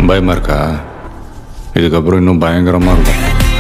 பயமா இருக்கா இதுக்கப்புறம் இன்னும் பயங்கரமா இருக்கும்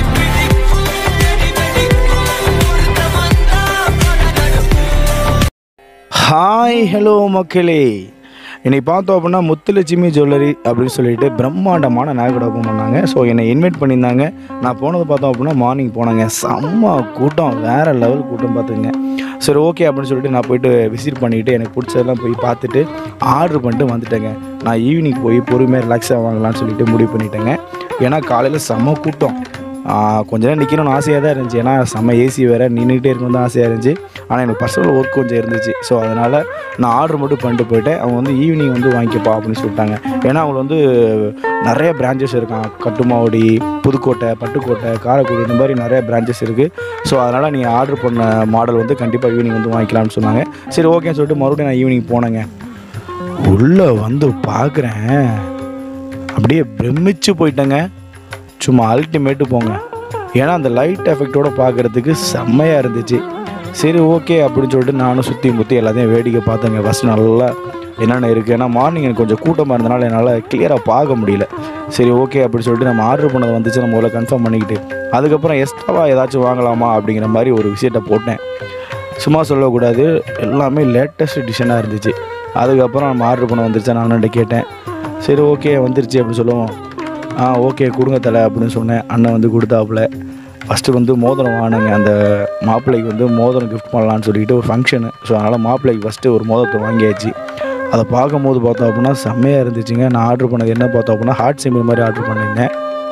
ஹாய் ஹலோ மக்களே இன்னைக்கு பார்த்தோம் அப்படின்னா முத்துலட்சுமி ஜுவல்லரி அப்படின்னு சொல்லிட்டு பிரம்மாண்டமான நகைக்கடை ஓப்பன் பண்ணாங்க ஸோ என்னை இன்வைட் பண்ணியிருந்தாங்க நான் போனது பார்த்தோம் அப்படின்னா மார்னிங் போனாங்க செம்ம கூட்டம் வேறு லெவல் கூட்டம் பார்த்துங்க சரி ஓகே அப்படின்னு சொல்லிட்டு நான் போயிட்டு விசிட் பண்ணிவிட்டு எனக்கு பிடிச்சதெல்லாம் போய் பார்த்துட்டு ஆர்டர் பண்ணிட்டு வந்துட்டேங்க நான் ஈவினிங் போய் பொறுமையாக ரிலாக்ஸாக வாங்கலாம்னு சொல்லிட்டு முடிவு பண்ணிட்டேங்க ஏன்னா காலையில் செம்ம கூட்டம் ஆ, கொஞ்ச நேரம் நிற்கணும்னு ஆசையாக தான் இருந்துச்சு ஏன்னா செம்ம ஏசி வேறு நின்றுக்கிட்டே இருக்கணும் தான் ஆசையாக இருந்துச்சு ஆனால் எனக்கு பர்சனல் ஒர்க் கொஞ்சம் இருந்துச்சு ஸோ அதனால் நான் ஆர்டர் மட்டும் பண்ணிட்டு போயிட்டேன் அவங்க வந்து ஈவினிங் வந்து வாங்கிக்கப்பா அப்படின்னு சொல்லிட்டாங்க ஏன்னா அவங்க வந்து நிறைய பிரான்ச்சஸ் இருக்கான் கட்டுமாவடி புதுக்கோட்டை பட்டுக்கோட்டை காரைக்குடி இந்த மாதிரி நிறைய பிரான்ச்சஸ் இருக்குது ஸோ அதனால் நீங்கள் ஆர்டர் பண்ண மாடல் வந்து கண்டிப்பாக ஈவினிங் வந்து வாங்கிக்கலாம்னு சொன்னாங்க சரி ஓகேன்னு சொல்லிட்டு மறுபடியும் நான் ஈவினிங் போனேங்க உள்ளே வந்து பார்க்குறேன் அப்படியே பிரமிச்சு போயிட்டேங்க சும்மா அல்டிமேட்டு போங்க ஏன்னா அந்த லைட் எஃபெக்டோட பார்க்குறதுக்கு செம்மையாக இருந்துச்சு சரி ஓகே அப்படின்னு சொல்லிட்டு நானும் சுற்றி முற்றி எல்லாத்தையும் வேடிக்கை பார்த்தேங்க ஃபஸ்ட் நல்லா என்னென்ன இருக்குது ஏன்னா மார்னிங் எனக்கு கொஞ்சம் கூட்டமாக இருந்தனால என்னால் கிளியராக பார்க்க முடியல சரி ஓகே அப்படின்னு சொல்லிட்டு நம்ம ஆர்டர் பண்ணது வந்துச்சு நம்ம முதல்ல கன்ஃபார்ம் பண்ணிக்கிட்டு அதுக்கப்புறம் எக்ஸ்ட்ராவாக ஏதாச்சும் வாங்கலாமா அப்படிங்கிற மாதிரி ஒரு விஷயத்தை போட்டேன் சும்மா சொல்லக்கூடாது எல்லாமே லேட்டஸ்ட் டிசைனாக இருந்துச்சு அதுக்கப்புறம் நம்ம ஆர்டர் பண்ண வந்துருச்சா நான் அண்ணன்ட்ட கேட்டேன் சரி ஓகே வந்துருச்சு அப்படின்னு சொல்லுவோம் ஆ ஓகே கொடுங்க தலை அப்படின்னு சொன்னேன் அண்ணன் வந்து கொடுத்தாப்புல ஃபஸ்ட்டு வந்து மோதிரம் வாங்கினேங்க அந்த மாப்பிள்ளைக்கு வந்து மோதிரம் கிஃப்ட் பண்ணலான்னு சொல்லிட்டு ஒரு ஃபங்க்ஷனு ஸோ அதனால் மாப்பிள்ளைக்கு ஃபஸ்ட்டு ஒரு மோதிரத்தை வாங்கியாச்சு அதை பார்க்கும்போது பார்த்தோம் அப்படின்னா செம்மையாக இருந்துச்சுங்க நான் ஆர்டர் பண்ணது என்ன பார்த்தோம் அப்படின்னா ஹார்ட் சிம்பிள் மாதிரி ஆர்டர் பண்ணியிருந்தேன்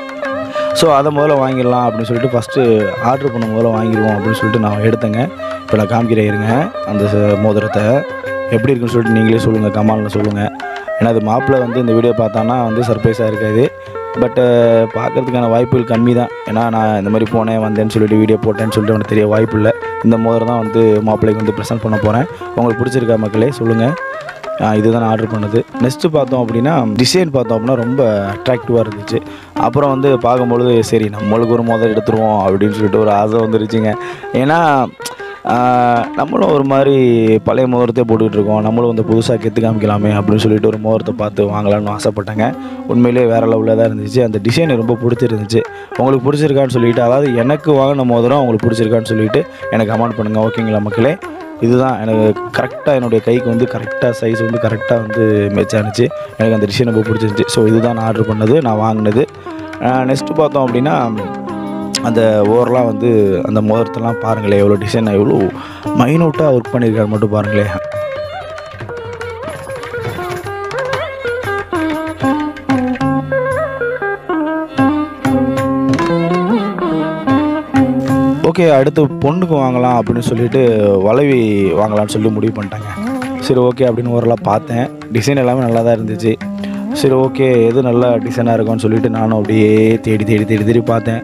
ஸோ அதை முதல்ல வாங்கிடலாம் அப்படின்னு சொல்லிட்டு ஃபஸ்ட்டு ஆர்டர் பண்ண முதல்ல வாங்கிடுவோம் அப்படின்னு சொல்லிட்டு நான் எடுத்தேங்க இப்போ நான் காமிக்கிறேன் இருங்க அந்த ச- மோதிரத்தை எப்படி இருக்குன்னு சொல்லிட்டு நீங்களே சொல்லுங்கள் கமாலில் சொல்லுங்கள் ஏன்னா அது மாப்பிள்ளை வந்து இந்த வீடியோ பார்த்தான்னா வந்து சர்ப்ரைஸாக இருக்காது பட்டு பார்க்கறதுக்கான வாய்ப்புகள் கம்மி தான் ஏன்னா நான் இந்த மாதிரி போனேன் வந்தேன்னு சொல்லிட்டு வீடியோ போட்டேன்னு சொல்லிட்டு அவனுக்கு தெரிய வாய்ப்பு இல்லை இந்த மோதிரம் தான் வந்து மாப்பிள்ளைக்கு வந்து ப்ரெசென்ட் பண்ண போகிறேன் உங்களுக்கு பிடிச்சிருக்கா மக்களே சொல்லுங்கள் ஆஹ் இதுதான் நான் ஆர்டர் பண்ணது நெக்ஸ்ட்டு பார்த்தோம் அப்படின்னா டிசைன் பார்த்தோம் அப்படின்னா ரொம்ப அட்ராக்டிவாக இருந்துச்சு அப்புறம் வந்து பார்க்கும்பொழுது சரி நம்மளுக்கு ஒரு முதல் எடுத்துருவோம் அப்படின்னு சொல்லிட்டு ஒரு ஆசை வந்துருச்சுங்க ஏன்னா ஆஹ் நம்மளும் ஒரு மாதிரி பழைய மோதிரத்தை போட்டுக்கிட்டு இருக்கோம் நம்மளும் வந்து புதுசாக கெத்து காமிக்கலாமே அப்படின்னு சொல்லிட்டு ஒரு மோதிரத்தை பார்த்து வாங்கலாம்னு ஆசைப்பட்டேங்க உண்மையிலேயே வேறு லெவலில் தான் இருந்துச்சு அந்த டிசைன் ரொம்ப பிடிச்சிருந்துச்சு உங்களுக்கு பிடிச்சிருக்கான்னு சொல்லிட்டு அதாவது எனக்கு வாங்கின மோதிரம் உங்களுக்கு பிடிச்சிருக்கான்னு சொல்லிட்டு எனக்கு கமெண்ட் பண்ணுங்கள் ஓகேங்களா மக்களே இதுதான் எனக்கு கரெக்டாக என்னுடைய கைக்கு வந்து கரெக்டாக சைஸ் வந்து கரெக்டாக வந்து மேட்ச் ஆனிச்சு எனக்கு அந்த டிசைன் ரொம்ப பிடிச்சிருந்துச்சி ஸோ இதுதான் நான் ஆர்டர் பண்ணது நான் வாங்கினது நெக்ஸ்ட்டு பார்த்தோம் அப்படின்னா அந்த ஓவரெலாம் வந்து அந்த மோதிரத்தெல்லாம் பாருங்களேன் எவ்வளோ டிசைன் எவ்வளோ மைனூட்டாக ஒர்க் பண்ணியிருக்காரு மட்டும் பாருங்களேன் ஓகே அடுத்து பொண்ணுக்கு வாங்கலாம் அப்படின்னு சொல்லிட்டு வளவி வாங்கலாம்னு சொல்லி முடிவு பண்ணிட்டாங்க சரி ஓகே அப்படின்னு ஓரளவு பார்த்தேன் டிசைன் எல்லாமே நல்லா தான் இருந்துச்சு சரி ஓகே எது நல்ல டிசைனாக இருக்கும்னு சொல்லிட்டு நானும் அப்படியே தேடி தேடி தேடி தேடி பார்த்தேன்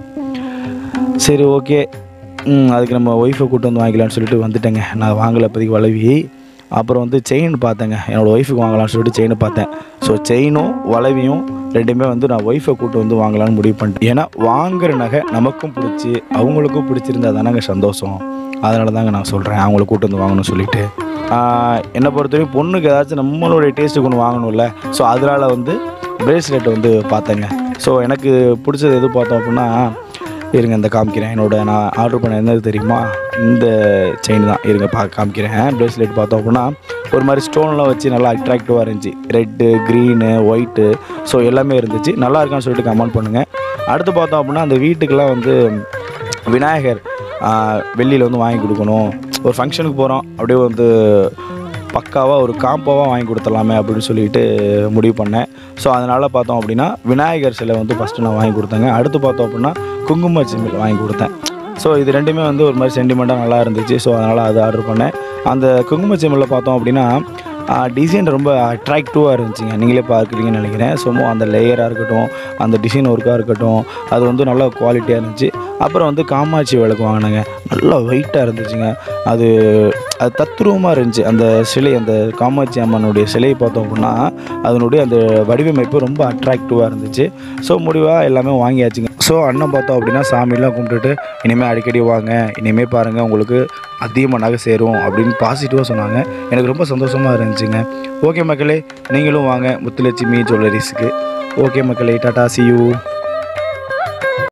சரி ஓகே ம், அதுக்கு நம்ம ஒய்ஃபை கூட்டு வந்து வாங்கிக்கலாம்னு சொல்லிட்டு வந்துட்டேங்க நான் வாங்கலை இப்போதைக்கு வளவி அப்புறம் வந்து செயின் பார்த்தேங்க என்னோடய ஒய்ஃபுக்கு வாங்கலாம்னு சொல்லிட்டு செயின் பார்த்தேன் ஸோ செயினும் வளவியும் ரெண்டுமே வந்து நான் ஒய்ஃபை கூட்டு வந்து வாங்கலாம்னு முடிவு பண்ணிட்டேன் ஏன்னா வாங்குற நகை நமக்கும் பிடிச்சி அவங்களுக்கும் பிடிச்சிருந்தா தானங்க சந்தோஷம் அதனால தாங்க நான் சொல்கிறேன் அவங்கள கூட்டு வந்து வாங்கணும்னு சொல்லிட்டு ஆஹ், என்னை பொறுத்தவரைக்கும் பொண்ணுக்கு ஏதாச்சும் நம்மளுடைய டேஸ்ட்டுக்கு ஒன்று வாங்கணும்ல ஸோ அதனால் வந்து பிரேஸ்லெட் வந்து பார்த்தேங்க ஸோ எனக்கு பிடிச்சது எது பார்த்தோம் அப்படின்னா இருங்க இந்த காமிக்கிறேன் என்னோட நான் ஆர்டர் பண்ண என்னது தெரியுமா இந்த செயின் தான் இருங்க பா காமிக்கிறேன் பிரேஸ்லெட் பார்த்தோம் அப்படின்னா ஒரு மாதிரி ஸ்டோன்லாம் வச்சு நல்லா அட்ராக்டிவாக இருந்துச்சு ரெட்டு க்ரீனு ஒயிட்டு ஸோ எல்லாமே இருந்துச்சு நல்லா இருக்கான்னு சொல்லிட்டு கமெண்ட் பண்ணுங்கள் அடுத்து பார்த்தோம் அப்படின்னா அந்த வீட்டுக்கெல்லாம் வந்து விநாயகர் வெள்ளியில் வந்து வாங்கி கொடுக்கணும் ஒரு ஃபங்க்ஷனுக்கு போகிறோம் அப்படியே வந்து பக்காவாக ஒரு காம்போவாக வாங்கி கொடுத்துடலாமே அப்படின்னு சொல்லிட்டு முடிவு பண்ணேன் ஸோ அதனால் பார்த்தோம் அப்படின்னா விநாயகர் சிலை வந்து ஃபஸ்ட்டு நான் வாங்கி கொடுத்தேங்க அடுத்து பார்த்தோம் அப்படின்னா குங்கும சிம்பிள் வாங்கி கொடுத்தேன் ஸோ இது ரெண்டுமே வந்து ஒரு மாதிரி சென்டிமெண்ட்டாக நல்லா இருந்துச்சு ஸோ அதனால் அது ஆர்டர் பண்ணேன் அந்த குங்கும சிம்பிளில் பார்த்தோம் அப்படின்னா டிசைன் ரொம்ப அட்ராக்டிவாக இருந்துச்சுங்க நீங்களே பார்க்குறீங்கன்னு நினைக்கிறேன் ஸோ அந்த லேயராக இருக்கட்டும் அந்த டிசைன் ஒர்க்காக இருக்கட்டும் அது வந்து நல்லா குவாலிட்டியாக இருந்துச்சு அப்புறம் வந்து காமாட்சி விளக்கு வாங்கினேங்க நல்லா வெயிட்டாக இருந்துச்சுங்க அது அது தத்ரூபமாக இருந்துச்சு அந்த சிலை அந்த காமாட்சி அம்மனுடைய சிலையை பார்த்தோம் அப்படின்னா அதனுடைய அந்த வடிவமைப்பு ரொம்ப அட்ராக்டிவாக இருந்துச்சு ஸோ முடிவாக எல்லாமே வாங்கியாச்சுங்க ஸோ அண்ணன் பார்த்தோம் அப்படின்னா சாமியெல்லாம் கும்பிட்டுட்டு இனிமேல் அடிக்கடி வாங்க இனிமேல் பாருங்கள் உங்களுக்கு அதிகமாக நகை சேரும் அப்படின்னு பாசிட்டிவாக சொன்னாங்க எனக்கு ரொம்ப சந்தோஷமாக இருந்துச்சுங்க ஓகே மக்களே நீங்களும் வாங்க முத்துலட்சுமி ஜுவல்லரிஸுக்கு ஓகே மக்களே டாடா சி யூ